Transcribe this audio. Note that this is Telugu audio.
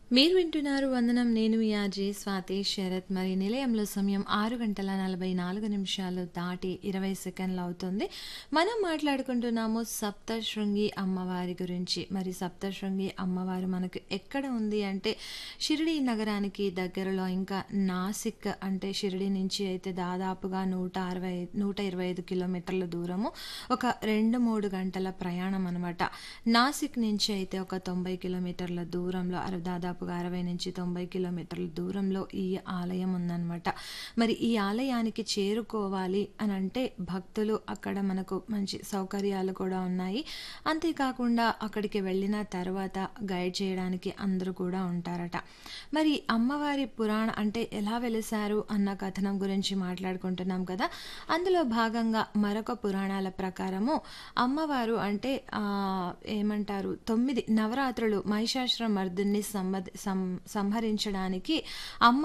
మీరు వింటున్నారు వందనం నేను మీ ఆర్జే స్వాతి శరత్ మరి నిలయంలో సమయం ఆరు గంటల నలభై నాలుగు నిమిషాలు దాటి ఇరవై సెకండ్లు అవుతుంది మనం మాట్లాడుకుంటున్నాము సప్తశృంగి అమ్మవారి గురించి మరి సప్తశృంగి అమ్మవారు మనకు ఎక్కడ ఉంది అంటే షిరిడి నగరానికి దగ్గరలో ఇంకా నాసిక్ అంటే షిరిడి నుంచి అయితే దాదాపుగా నూట అరవై నూట ఇరవై ఐదు కిలోమీటర్ల దూరము ఒక రెండు మూడు గంటల ప్రయాణం అనమాట నాసిక్ నుంచి అయితే ఒక తొంభై కిలోమీటర్ల దూరంలో అర దాదాపుగా అరవై నుంచి తొంభై కిలోమీటర్ల దూరంలో ఈ ఆలయం ఉందన్నమాట మరి ఈ ఆలయానికి చేరుకోవాలి అని అంటే భక్తులు అక్కడ మనకు మంచి సౌకర్యాలు కూడా ఉన్నాయి అంతేకాకుండా అక్కడికి వెళ్ళిన తర్వాత గైడ్ చేయడానికి అందరూ కూడా ఉంటారట మరి అమ్మవారి పురాణ అంటే ఎలా వెలిసారు అన్న కథనం గురించి మాట్లాడుకుంటున్నాం కదా అందులో భాగంగా మరొక పురాణాల ప్రకారము అమ్మవారు అంటే ఆ, ఏమంటారు తొమ్మిది నవరాత్రులు మహిషాసుర మర్దుని సంహ సం సంహరించడానికి అమ్మ